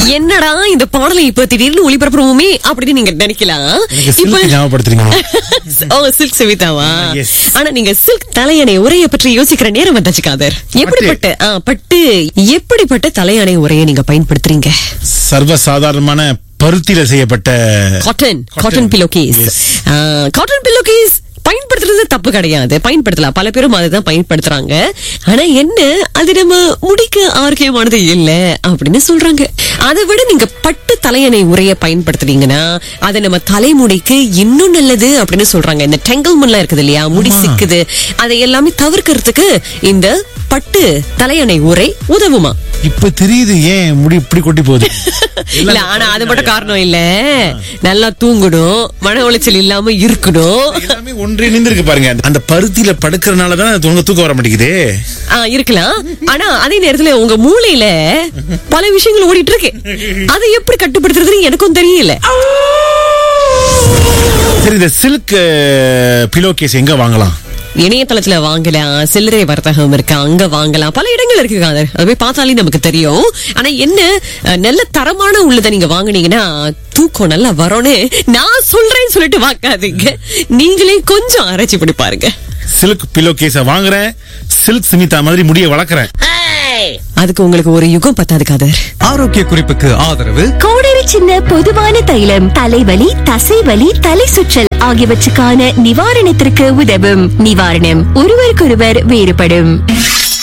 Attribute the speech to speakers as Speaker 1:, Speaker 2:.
Speaker 1: என்னடா இந்த பாடலை இப்ப திடீர்னு ஒளிபரப்புறோமே அப்படின்னு நீங்க நினைக்கலாம்
Speaker 2: எனக்கு
Speaker 1: இப்ப
Speaker 2: சில்க் ஞாபகப்படுத்துறீங்க
Speaker 1: ஓ சில்க் சவிதாவா
Speaker 2: Yes.
Speaker 1: ஆனா நீங்க சில்க் தலையணை உரைய பற்றி யோசிக்கிற நேரம் வந்தாச்சு காதர் எப்படிப்பட்ட ஆ, பட்டு எப்படிப்பட்ட தலையணை உரையை நீங்க பயன்படுத்துறீங்க
Speaker 2: சர்வ சாதாரணமான பருத்தியில செய்யப்பட்ட
Speaker 1: cotton
Speaker 2: Cotton.
Speaker 1: Cotton pillow case
Speaker 2: Yes.
Speaker 1: Cotton pillow case பயன்படுத்துறது தப்பு கிடையாது பயன்படுத்தலாம் பல பேரும் அதுதான் பயன்படுத்துறாங்க ஆனா என்ன அது நம்ம முடிக்க ஆரோக்கியமானது இல்ல அப்படின்னு சொல்றாங்க அதை விட நீங்க பட்டு தலையணை உரைய பயன்படுத்துனீங்கன்னா அது நம்ம தலைமுடிக்கு இன்னும் நல்லது அப்படின்னு சொல்றாங்க இந்த டெங்கல்மெண்ட்லாம் இருக்குது இல்லையா முடி
Speaker 2: ஆமா.
Speaker 1: சிக்குது அதை எல்லாமே தவிர்க்கிறதுக்கு இந்த பட்டு தலையணை உரை உதவுமா
Speaker 2: இப்ப தெரியுது ஏன் முடி இப்படி கொட்டி போகுது
Speaker 1: இல்ல ஆனா அது மட்டும் காரணம் இல்ல நல்லா தூங்கணும் மன உளைச்சல் இல்லாம இருக்கணும்
Speaker 2: எல்லாமே ஒன்றிணைந்து இருக்கு பாருங்க அந்த பருத்தியில படுக்கறதுனாலதான் உங்க தூக்கம் வர மாட்டேங்குது
Speaker 1: ஆ, இருக்கலாம் ஆனா அதே நேரத்துல உங்க மூளையில பல விஷயங்கள் ஓடிட்டு இருக்கு அதை எப்படி கட்டுப்படுத்துறதுன்னு எனக்கும் தெரியல
Speaker 2: சரி இந்த சில்க் பிலோ கேஸ் எங்க வாங்கலாம்
Speaker 1: இணையதளத்துல வாங்கலாம் சில்லறை வர்த்தகம் இருக்கு அங்க வாங்கலாம் பல இடங்கள் இருக்கு காதர் அது போய் பார்த்தாலே நமக்கு தெரியும் ஆனா என்ன அஹ், நல்ல தரமான உள்ளதை நீங்க வாங்குனீங்கன்னா தூக்கம் நல்லா வரும்னு நான் சொல்றேன்னு சொல்லிட்டு வாங்காதீங்க நீங்களே கொஞ்சம் ஆராய்ச்சி பண்ணி பாருங்க
Speaker 2: சில்க் பிலோ கேஸ வாங்குறேன் சில்க் சுமிதா மாதிரி முடிய வளர்க்குறேன்
Speaker 1: அதுக்கு உங்களுக்கு ஒரு யுகம் பத்தாது காதர்
Speaker 3: ஆரோக்கிய குறிப்புக்கு ஆதரவு
Speaker 4: கோடரி சின்ன பொதுவான தைலம் தலைவலி தசைவலி தலை சுற்றல் ஆகியவற்றுக்கான நிவாரணத்திற்கு உதவும் நிவாரணம் ஒருவருக்கொருவர் வேறுபடும்